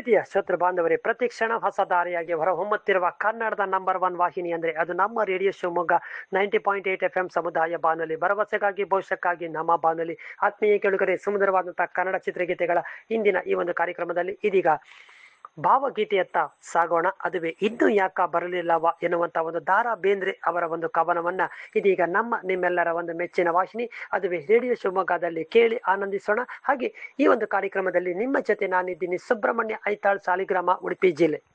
ಪ್ರೀತಿಯ ಶ್ರೋತೃ ಬಾಂಧವರೇ ಪ್ರತಿ ಕ್ಷಣ ಹೊಸ ದಾರಿಯಾಗಿ ಹೊರಹೊಮ್ಮುತ್ತಿರುವ ಕನ್ನಡದ ನಂಬರ್ ಒನ್ ವಾಹಿನಿ ಅಂದ್ರೆ ಅದು ನಮ್ಮ radio Shivamogga ninety point eight F M ಸಮುದಾಯ ಬಾನುಲಿ ಭರವಸೆಗಾಗಿ ಭವಿಷ್ಯಕ್ಕಾಗಿ ನಮ್ಮ ಬಾನುಲಿ ಆತ್ಮೀಯ ಕೆಳುಗರೆ ಸುಂದರವಾದಂತಹ ಕನ್ನಡ ಚಿತ್ರಗೀತೆಗಳ ಇಂದಿನ ಈ ಒಂದು ಕಾರ್ಯಕ್ರಮದಲ್ಲಿ ಇದೀಗ ಭಾವಗೀತೆಯತ್ತ ಸಾಗೋಣ ಅದುವೇ ಇನ್ನು ಯಾಕ ಬರಲಿಲ್ಲವ ಎನ್ನುವಂತ ಒಂದು ದಾರಾ ಬೇಂದ್ರೆ ಅವರ ಒಂದು ಕವನವನ್ನ ಇದೀಗ ನಮ್ಮ ನಿಮ್ಮೆಲ್ಲರ ಒಂದು ಮೆಚ್ಚಿನ ವಾಹಿನಿ ಅದುವೇ ರೇಡಿಯೋ ಶಿವಮೊಗ್ಗದಲ್ಲಿ ಕೇಳಿ ಆನಂದಿಸೋಣ ಹಾಗೆ ಈ ಒಂದು ಕಾರ್ಯಕ್ರಮದಲ್ಲಿ ನಿಮ್ಮ ಜೊತೆ ನಾನಿದ್ದೀನಿ ಸುಬ್ರಹ್ಮಣ್ಯ ಐತಾಳ್ ಸಾಲಿಗ್ರಾಮ ಉಡುಪಿ ಜಿಲ್ಲೆ